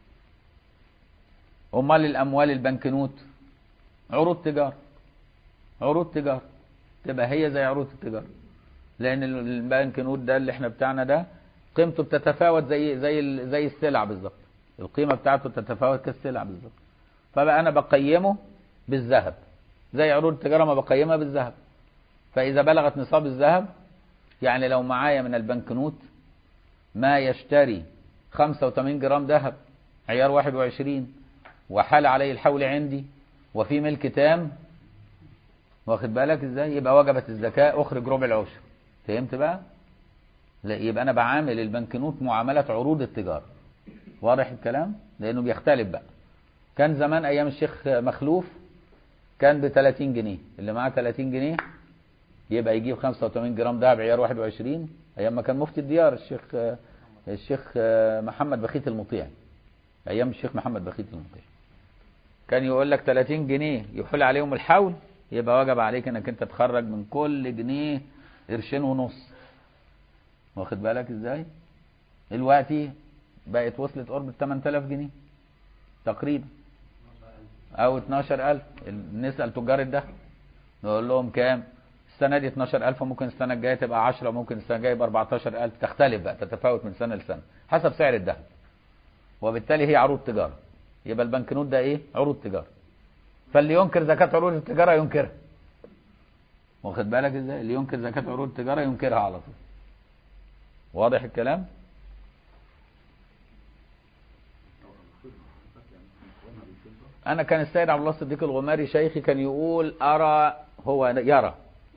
أمال الأموال البنكنوت عروض تجارة عروض تجارة تبقى هي زي عروض التجارة لأن البنكنوت ده اللي احنا بتاعنا ده قيمته بتتفاوت زي زي ال- زي السلع بالظبط القيمة بتاعته تتفاوت كالسلع بالظبط فبقى أنا بقيمه بالذهب زي عروض التجارة ما بقيمها بالذهب فإذا بلغت نصاب الذهب يعني لو معايا من البنكنوت ما يشتري 85 جرام ذهب عيار 21 وحال عليه الحول عندي وفي ملك تام واخد بالك ازاي يبقى وجبت الزكاة اخرج ربع العشر فهمت بقى لا يبقى انا بعامل البنكنوت معاملة عروض التجارة واضح الكلام لانه بيختلف بقى كان زمان ايام الشيخ مخلوف كان ب 30 جنيه اللي معاه 30 جنيه يبقى يجيب 85 جرام دهب عيار 21 ايام ما كان مفتي الديار الشيخ الشيخ محمد بخيت المطيع ايام الشيخ محمد بخيت المطيع كان يقول لك 30 جنيه يحول عليهم الحول يبقى وجب عليك انك انت تخرج من كل جنيه قرشين ونص واخد بالك ازاي دلوقتي بقت وصلت قرب ال 8000 جنيه تقريبا او 12000 نسال تجار الدهب نقول لهم كام السنه دي 12000 ممكن السنه الجايه تبقى 10 ممكن السنه الجايه يبقى 14000 تختلف بقى تتفاوت من سنه لسنه حسب سعر الذهب وبالتالي هي عروض تجاره يبقى البنكنوت ده ايه عروض تجاره فاللي ينكر زكاة عروض التجارة ينكرها واخد بالك ازاي اللي ينكر زكاة عروض التجارة ينكرها على طول واضح الكلام انا كان السيد عبد الله الصديق الغماري شيخي كان يقول ارى هو يرى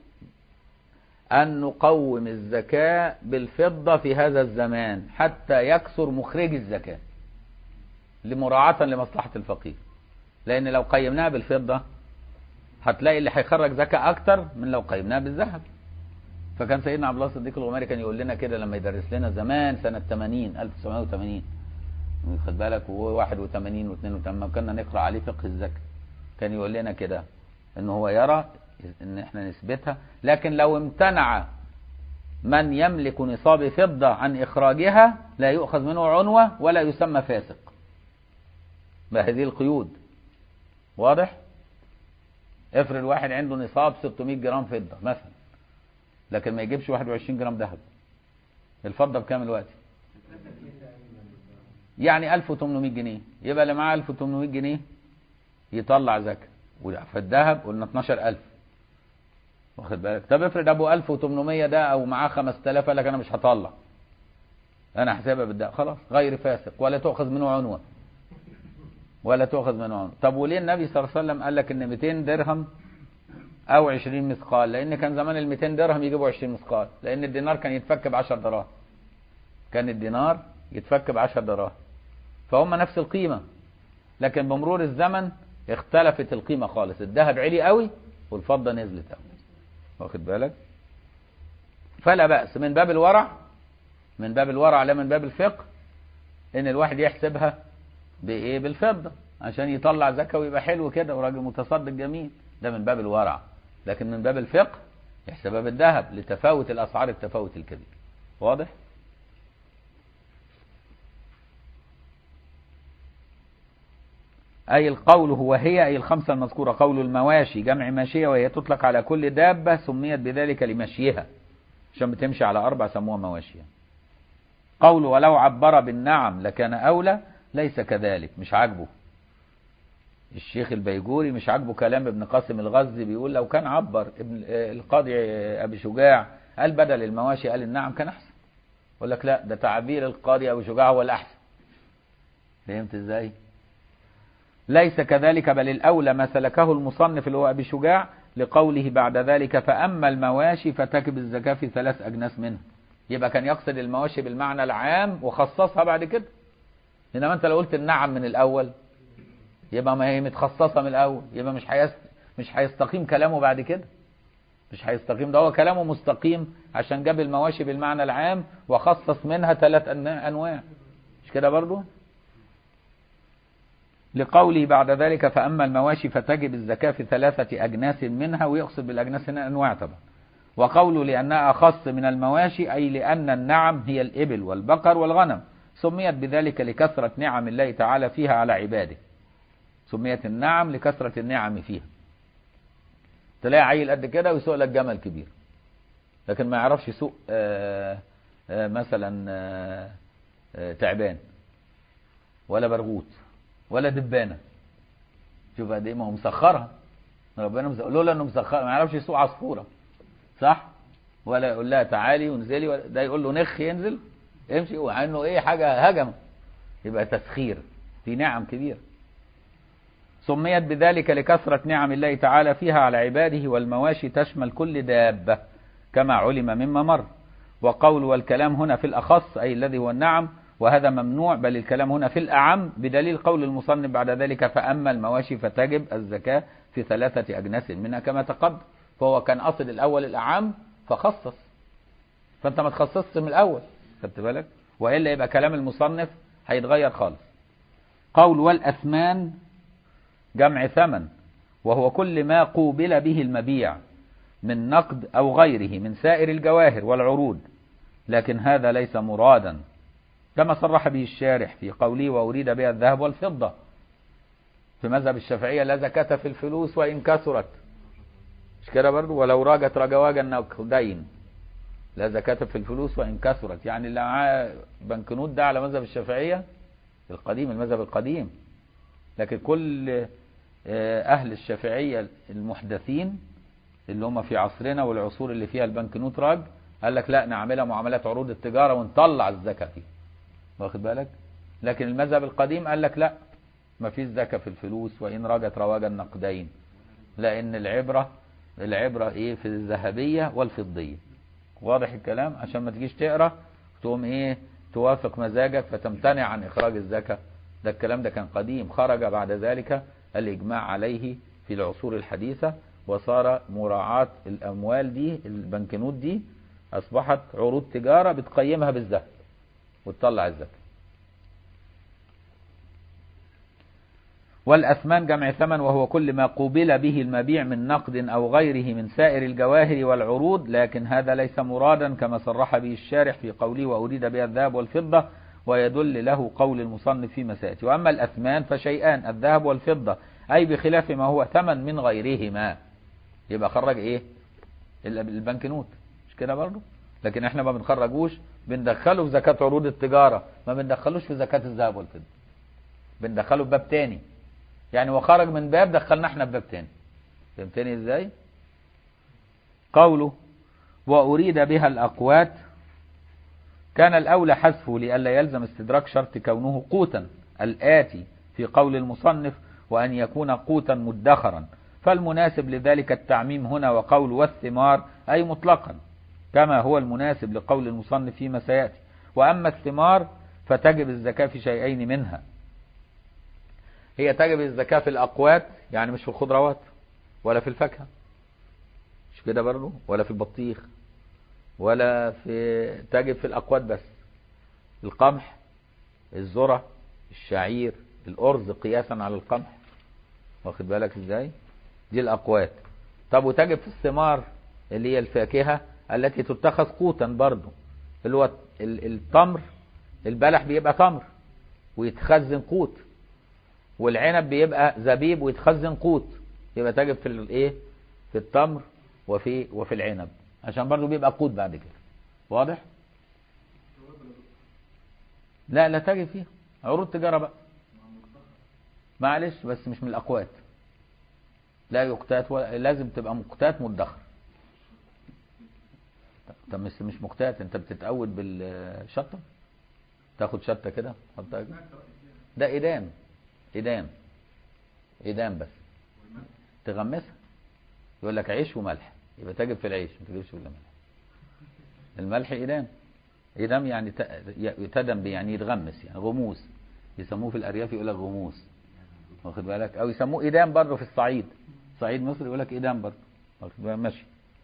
ان نقوم الزكاة بالفضة في هذا الزمان حتى يكثر مخرج الزكاة لمراعاة لمصلحة الفقير لان لو قيمناها بالفضة هتلاقي اللي هيخرج زكاة اكتر من لو قيمناها بالذهب فكان سيدنا عبد الله الصديق الغماري كان يقول لنا كده لما يدرس لنا زمان سنة 80 1980 خد بالك و81 و82 ما كنا نقرا عليه فقه الزكاه كان يقول لنا كده ان هو يرى ان احنا نثبتها لكن لو امتنع من يملك نصاب فضه عن اخراجها لا يؤخذ منه عنوه ولا يسمى فاسق بهذه القيود واضح افرض واحد عنده نصاب 600 جرام فضه مثلا لكن ما يجيبش 21 جرام ذهب الفضه بكام الوقت يعني 1800 جنيه يبقى اللي معاه 1800 جنيه يطلع زكاة وفي الذهب قلنا 12000 واخد بالك طب افرض ابو 1800 ده او معاه 5000 قال لك انا مش هطلع انا حسابها بالذهب خلاص غير فاسق ولا تؤخذ منه عنوه ولا تؤخذ منه عنوه طب وليه النبي صلى الله عليه وسلم قال لك ان 200 درهم او 20 مثقال لان كان زمان ال 200 درهم يجيبوا 20 مثقال لان الدينار كان يتفك ب 10 دراهم كان الدينار يتفك ب 10 دراهم فهم نفس القيمة لكن بمرور الزمن اختلفت القيمة خالص الذهب عالي قوي والفضة نزلت قوي واخد بالك فلا بأس من باب الورع من باب الورع لا من باب الفقه ان الواحد يحسبها بايه بالفضة عشان يطلع زكاة ويبقى حلو كده وراجل متصدق جميل ده من باب الورع لكن من باب الفقه يحسبها بالذهب لتفاوت الاسعار التفاوت الكبير واضح أي القول هو هي أي الخمسة المذكورة قول المواشي جمع ماشية وهي تطلق على كل دابة سميت بذلك لمشيها عشان بتمشي على أربع سموها مواشية قول ولو عبر بالنعم لكان أولى ليس كذلك مش عاجبه الشيخ البيجوري مش عاجبه كلام ابن قاسم الغزي بيقول لو كان عبر ابن القاضي أبي شجاع قال بدل المواشي قال النعم كان أحسن يقول لك لا ده تعبير القاضي أبي شجاع هو الأحسن فهمت ازاي؟ ليس كذلك بل الأولى ما سلكه المصنف اللي هو أبي شجاع لقوله بعد ذلك فأما المواشي فتكب الزكاة في ثلاث أجناس منها يبقى كان يقصد المواشي بالمعنى العام وخصصها بعد كده إنما أنت لو قلت النعم من الأول يبقى ما هي متخصصة من الأول يبقى مش هيست... مش هيستقيم كلامه بعد كده مش هيستقيم ده هو كلامه مستقيم عشان جاب المواشي بالمعنى العام وخصص منها ثلاث أنواع مش كده برضو؟ لقوله بعد ذلك فأما المواشي فتجب الزكاة في ثلاثة أجناس منها ويقصد بالأجناس هنا أنواع طبعا وقوله لأنها أخص من المواشي أي لأن النعم هي الإبل والبقر والغنم سميت بذلك لكثرة نعم الله تعالى فيها على عباده سميت النعم لكثرة النعم فيها تلاقي عيل قد كده ويسوق لك جمل كبير لكن ما يعرفش يسوق آآ آآ مثلا آآ تعبان ولا برغوت ولا دبانه شوف قد ايه ما هو مسخرها ربنا مسخر لولا انه مسخرها ما يعرفش يسوق عصفوره صح ولا يقول لها تعالي وانزلي ولا ده يقول له نخ ينزل امشي ومع انه ايه حاجه هجم يبقى تسخير في نعم كبيره سميت بذلك لكثرة نعم الله تعالى فيها على عباده والمواشي تشمل كل دابة كما علم مما مر وقول والكلام هنا في الأخص أي الذي هو النعم وهذا ممنوع بل الكلام هنا في الأعم بدليل قول المصنف بعد ذلك فأما المواشي فتجب الزكاة في ثلاثة أجناس منها كما تقدم فهو كان قصد الأول الأعم فخصص فأنت ما تخصصت من الأول خدت بالك وإلا يبقى كلام المصنف هيتغير خالص قول والأثمان جمع ثمن وهو كل ما قوبل به المبيع من نقد أو غيره من سائر الجواهر والعروض لكن هذا ليس مرادا كما صرح به الشارح في قوله وأريد بها الذهب والفضة في مذهب الشافعية لا زكاة في الفلوس وإن كثرت مش كده برضه ولو راجت رجواج النقدين لا زكاة في الفلوس وإن كثرت يعني اللي معاه بنكنوت ده على مذهب الشافعية القديم المذهب القديم لكن كل آه، أهل الشافعية المحدثين اللي هم في عصرنا والعصور اللي فيها البنك نوت راج قال لك لا نعملها معاملات عروض التجارة ونطلع الزكاة فيه واخد بالك لكن المذهب القديم قال لك لا ما فيش زكاة في الفلوس وإن رجت رواج النقدين لأن العبرة العبرة إيه في الذهبية والفضية واضح الكلام عشان ما تجيش تقرأ تقوم إيه توافق مزاجك فتمتنع عن إخراج الزكاة ده الكلام ده كان قديم خرج بعد ذلك الإجماع عليه في العصور الحديثة وصار مراعاة الأموال دي البنكنوت دي أصبحت عروض تجارة بتقيمها بالذهب وتطلع الزكاة والأثمان جمع ثمن وهو كل ما قوبل به المبيع من نقد أو غيره من سائر الجواهر والعروض لكن هذا ليس مرادا كما صرح به الشارح في قوله وأريد بها الذهب والفضة ويدل له قول المصنف في مسائته وأما الأثمان فشيئان الذهب والفضة أي بخلاف ما هو ثمن من غيرهما يبقى خرج إيه البنكنوت مش كده برضه لكن احنا ما بنخرجوش بندخله في زكاة عروض التجارة ما بندخلوش في زكاة الذهب والفضة بندخله في باب تاني يعني وخرج من باب دخلنا احنا في باب تاني فهمتني ازاي قوله وأريد بها الأقوات كان الأولى حذفه لئلا يلزم استدراك شرط كونه قوتا الآتي في قول المصنف وأن يكون قوتا مدخرا فالمناسب لذلك التعميم هنا وقول والثمار أي مطلقا كما هو المناسب لقول المصنف فيما سيأتي وأما الثمار فتجب الزكاة في شيئين منها هي تجب الزكاة في الأقوات يعني مش في الخضروات ولا في الفاكهة مش كده برضه ولا في البطيخ ولا في تجب في الأقوات بس القمح الذرة الشعير الأرز قياسا على القمح واخد بالك ازاي دي الأقوات طب وتجب في الثمار اللي هي الفاكهة التي تتخذ قوتا برضه اللي هو التمر البلح بيبقى تمر ويتخزن قوت والعنب بيبقى زبيب ويتخزن قوت يبقى تجب في الايه في التمر وفي وفي العنب عشان برضه بيبقى قوت بعد كده واضح لا لا تجب فيها عروض تجارة بقى معلش بس مش من الأقوات لا يقتات ولا لازم تبقى مقتات مدخر طب مش مش مقتات انت بتتقود بالشطة تاخد شطة كده تحطها كده ده إيدام إيدام إيدام بس تغمسها يقول لك عيش وملح يبقى تجب في العيش ما تجيبش في الملح الملح إيدام إيدام يعني يتدم يعني يتغمس يعني غموس يسموه في الأرياف يقول لك غموس واخد بالك أو يسموه إيدام برضه في الصعيد صعيد مصر يقول لك إيدام برضه واخد بالك ماشي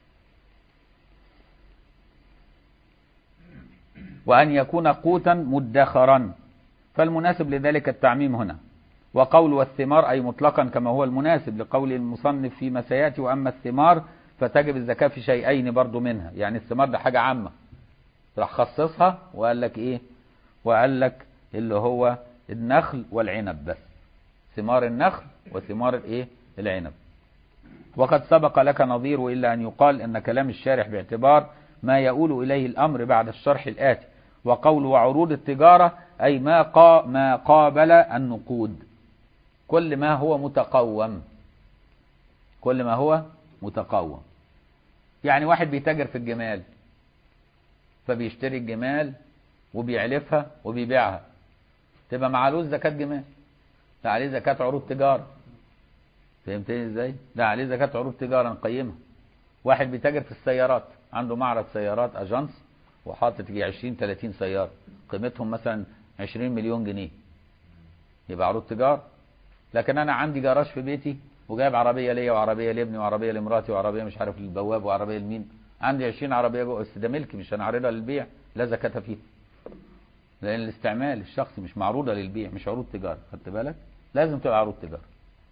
وأن يكون قوتا مدخرا فالمناسب لذلك التعميم هنا وقول والثمار أي مطلقا كما هو المناسب لقول المصنف فيما سيأتي وأما الثمار فتجب الزكاة في شيئين برضو منها يعني الثمار ده حاجة عامة راح خصصها وقال لك إيه وقال لك اللي هو النخل والعنب بس ثمار النخل وثمار الإيه العنب وقد سبق لك نظير إلا أن يقال أن كلام الشارح باعتبار ما يؤول إليه الأمر بعد الشرح الآتي وقول وعروض التجارة أي ما قا ما قابل النقود كل ما هو متقوم كل ما هو متقوم يعني واحد بيتاجر في الجمال فبيشتري الجمال وبيعلفها وبيبيعها تبقى معلوش زكاة جمال ده عليه زكاة عروض تجارة فهمتني ازاي ده عليه زكاة عروض تجارة نقيمها واحد بيتاجر في السيارات عنده معرض سيارات اجانس وحاطط يجي 20 30 سيارة قيمتهم مثلا 20 مليون جنيه يبقى عروض تجارة لكن انا عندي جراج في بيتي وجايب عربيه ليا وعربيه لابني وعربيه لمراتي وعربيه مش عارف للبواب وعربيه لمين عندي 20 عربيه جوه بس ده ملكي مش هنعرضها للبيع لا زكاه فيها لان الاستعمال الشخصي مش معروضه للبيع مش عروض تجاره خدت بالك لازم تبقى عروض تجاره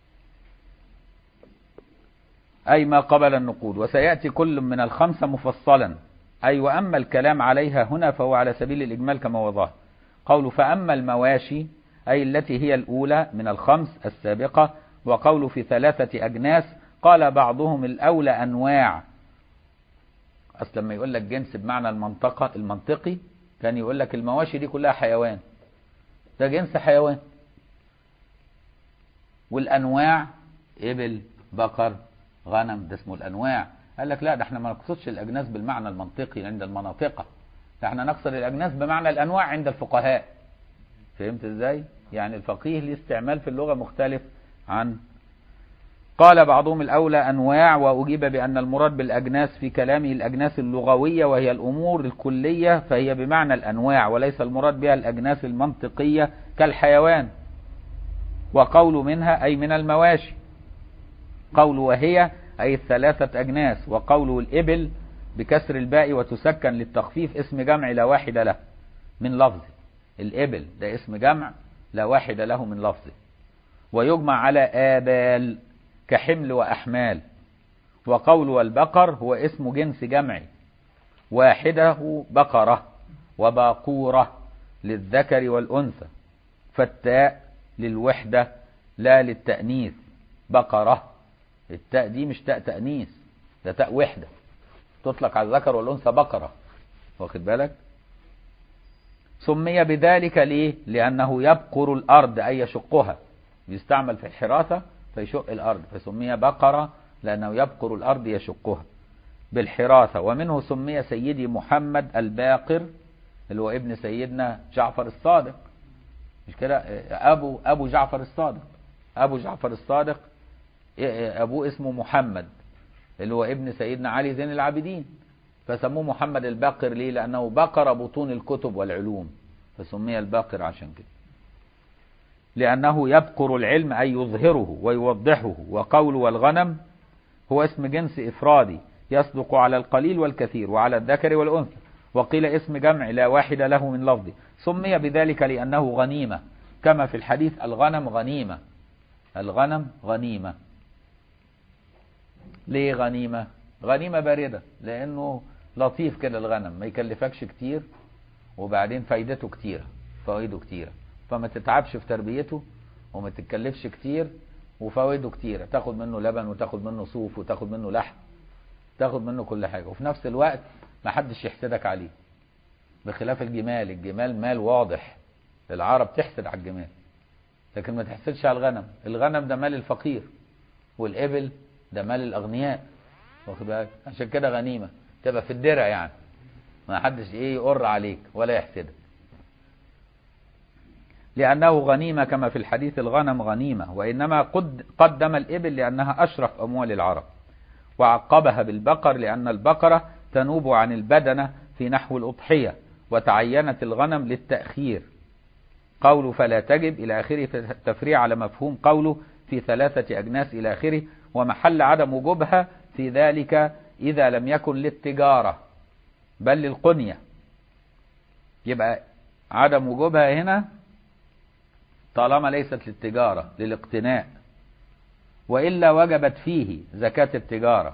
اي ما قبل النقود وسياتي كل من الخمسه مفصلا اي واما الكلام عليها هنا فهو على سبيل الاجمال كما هو ظاهر قوله فاما المواشي أي التي هي الأولى من الخمس السابقة وقول في ثلاثة أجناس قال بعضهم الأولى أنواع أصل لما يقول لك جنس بمعنى المنطقة المنطقي كان يقول لك المواشي دي كلها حيوان ده جنس حيوان والأنواع ابل بقر غنم ده اسمه الانواع قال لك لا ده احنا ما نقصدش الاجناس بالمعنى المنطقي عند المناطق ده احنا نقصد الاجناس بمعنى الانواع عند الفقهاء فهمت ازاي يعني الفقيه ليه استعمال في اللغه مختلف عن قال بعضهم الأولى أنواع وأجيب بأن المراد بالأجناس في كلامه الأجناس اللغوية وهي الأمور الكلية فهي بمعنى الأنواع وليس المراد بها الأجناس المنطقية كالحيوان وقول منها أي من المواشي قول وهي أي الثلاثة أجناس وقوله الإبل بكسر الباء وتسكن للتخفيف اسم جمع لا واحد له من لفظ الإبل ده اسم جمع لا واحد له من لفظه ويجمع على آبال كحمل وأحمال وقول والبقر هو اسم جنس جمعي واحده بقرة وباقورة للذكر والأنثى فالتاء للوحدة لا للتأنيث بقرة التاء دي مش تاء تأنيث ده تاء وحدة تطلق على الذكر والأنثى بقرة واخد بالك سمي بذلك ليه لأنه يبقر الأرض أي يشقها يستعمل في الحراثة فيشق الأرض فسمي بقرة لأنه يبقر الأرض يشقها بالحراثة ومنه سمي سيدي محمد الباقر اللي هو ابن سيدنا جعفر الصادق مش كده أبو أبو جعفر الصادق أبو جعفر الصادق أبوه اسمه محمد اللي هو ابن سيدنا علي زين العابدين فسموه محمد الباقر ليه لأنه بقر بطون الكتب والعلوم فسمي الباقر عشان كده لأنه يبقر العلم أي يظهره ويوضحه وقول والغنم هو اسم جنس إفرادي يصدق على القليل والكثير وعلى الذكر والأنثى وقيل اسم جمع لا واحد له من لفظه سمي بذلك لأنه غنيمة كما في الحديث الغنم غنيمة الغنم غنيمة ليه غنيمة غنيمة باردة لأنه لطيف كده الغنم ما يكلفكش كتير وبعدين فايدته كتيرة فوائده كتيرة فما تتعبش في تربيته وما تتكلفش كتير وفوائده كتيرة تاخد منه لبن وتاخد منه صوف وتاخد منه لحم تاخد منه كل حاجة وفي نفس الوقت ما حدش يحسدك عليه بخلاف الجمال الجمال مال واضح العرب تحسد على الجمال لكن ما تحسدش على الغنم الغنم ده مال الفقير والإبل ده مال الأغنياء واخد بالك عشان كده غنيمة تبقى في الدرع يعني ما حدش ايه يقر عليك ولا يحسدك لأنه غنيمة كما في الحديث الغنم غنيمة وإنما قد قدم الإبل لأنها أشرف أموال العرب وعقبها بالبقر لأن البقرة تنوب عن البدنة في نحو الأضحية وتعينت الغنم للتأخير قوله فلا تجب إلى آخره تفريع على مفهوم قوله في ثلاثة أجناس إلى آخره ومحل عدم وجوبها في ذلك إذا لم يكن للتجارة بل للقنية يبقى عدم وجوبها هنا طالما ليست للتجارة للاقتناء وإلا وجبت فيه زكاة التجارة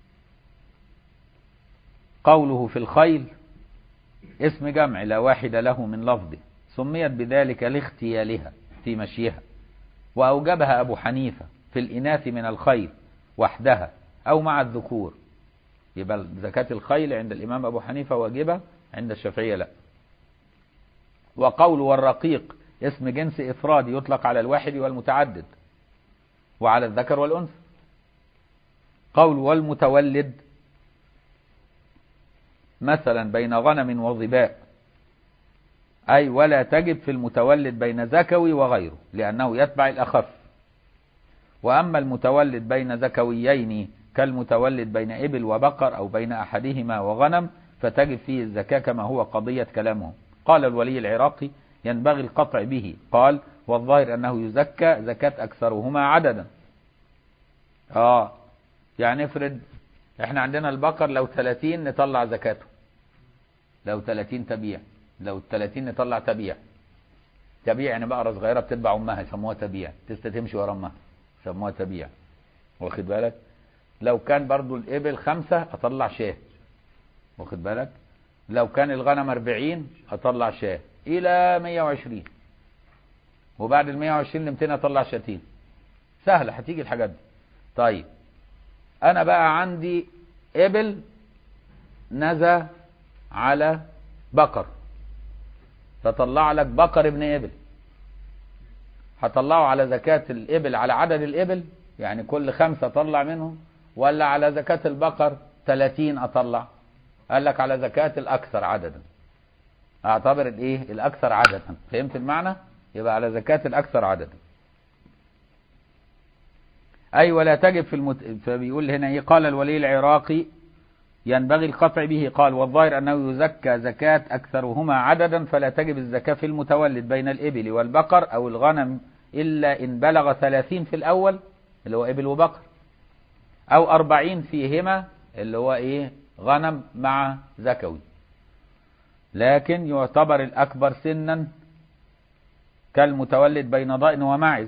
قوله في الخيل اسم جمع لا واحد له من لفظه سميت بذلك لاختيالها في مشيها وأوجبها أبو حنيفة في الإناث من الخيل وحدها أو مع الذكور يبقى زكاة الخيل عند الإمام أبو حنيفة واجبة عند الشافعية لا وقول والرقيق اسم جنس إفراد يطلق على الواحد والمتعدد وعلى الذكر والأنثى قول والمتولد مثلا بين غنم وظباء أي ولا تجب في المتولد بين زكوي وغيره لأنه يتبع الأخف وأما المتولد بين زكويين كالمتولد بين إبل وبقر أو بين أحدهما وغنم فتجب فيه الزكاة كما هو قضية كلامهم قال الولي العراقي ينبغي القطع به قال والظاهر أنه يزكى زكاة أكثرهما عددا آه يعني افرض احنا عندنا البقر لو 30 نطلع زكاته لو 30 تبيع لو 30 نطلع تبيع تبيع يعني بقرة صغيرة بتتبع أمها يسموها تبيع تست تمشي ورا أمها يسموها تبيع واخد بالك لو كان برضو الإبل خمسة أطلع شاه واخد بالك لو كان الغنم 40 أطلع شاه إلى 120 وبعد ال 120 ل 200 أطلع شاتين سهلة هتيجي الحاجات دي طيب أنا بقى عندي إبل نزى على بقر فطلع لك بقر ابن إبل هطلعه على زكاة الإبل على عدد الإبل يعني كل خمسة أطلع منهم ولا على زكاة البقر 30 أطلع قال لك على زكاة الأكثر عددا أعتبر الإيه الأكثر عددا فهمت المعنى يبقى على زكاة الأكثر عددا أي ولا تجب في المت... فبيقول هنا إيه قال الولي العراقي ينبغي القطع به قال والظاهر أنه يزكى زكاة أكثرهما عددا فلا تجب الزكاة في المتولد بين الإبل والبقر أو الغنم إلا إن بلغ ثلاثين في الأول اللي هو إبل وبقر أو أربعين فيهما اللي هو إيه غنم مع زكوي لكن يعتبر الأكبر سنا كالمتولد بين ضأن وماعز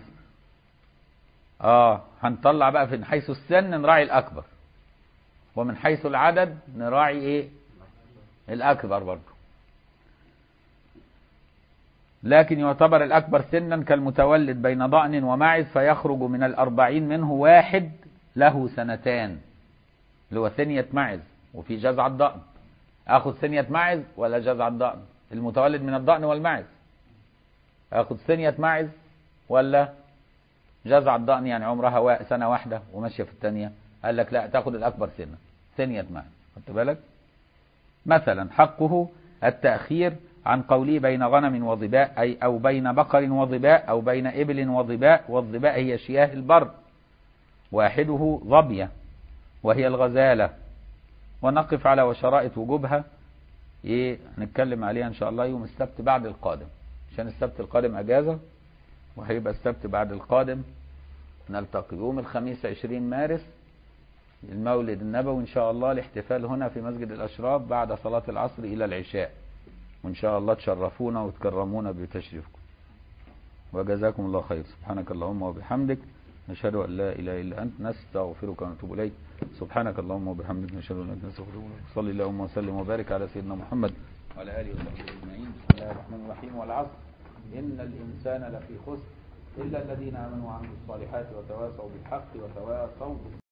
آه هنطلع بقى من حيث السن نراعي الأكبر ومن حيث العدد نراعي إيه الأكبر برضه لكن يعتبر الأكبر سنا كالمتولد بين ضأن وماعز فيخرج من الأربعين منه واحد له سنتان اللي هو ثنية معز وفي جزع الضأن أخذ ثنية معز ولا جزع الضأن المتولد من الضأن والمعز أخذ ثنية معز ولا جزع الضأن يعني عمرها سنة واحدة وماشية في الثانية قال لك لا تاخد الأكبر سنة ثنية معز خدت بالك مثلا حقه التأخير عن قوله بين غنم وظباء أي أو بين بقر وظباء أو بين إبل وظباء والظباء هي شياه البر واحده ظبية وهي الغزالة ونقف على وشرائط وجوبها ايه هنتكلم عليها ان شاء الله يوم السبت بعد القادم عشان السبت القادم اجازة وهيبقى السبت بعد القادم نلتقي يوم الخميس 20 مارس المولد النبوي ان شاء الله الاحتفال هنا في مسجد الاشراف بعد صلاة العصر الى العشاء وان شاء الله تشرفونا وتكرمونا بتشريفكم وجزاكم الله خير سبحانك اللهم وبحمدك نشهد ان لا اله الا انت نستغفرك ونتوب اليك سبحانك اللهم وبحمدك نشهد ان لا اله الا انت نستغفرك صلي اللهم وسلم وبارك على سيدنا محمد وعلى اله وصحبه اجمعين بسم الله الرحمن الرحيم والعصر ان الانسان لفي خسر الا الذين امنوا وعملوا الصالحات وتواصوا بالحق وتواصوا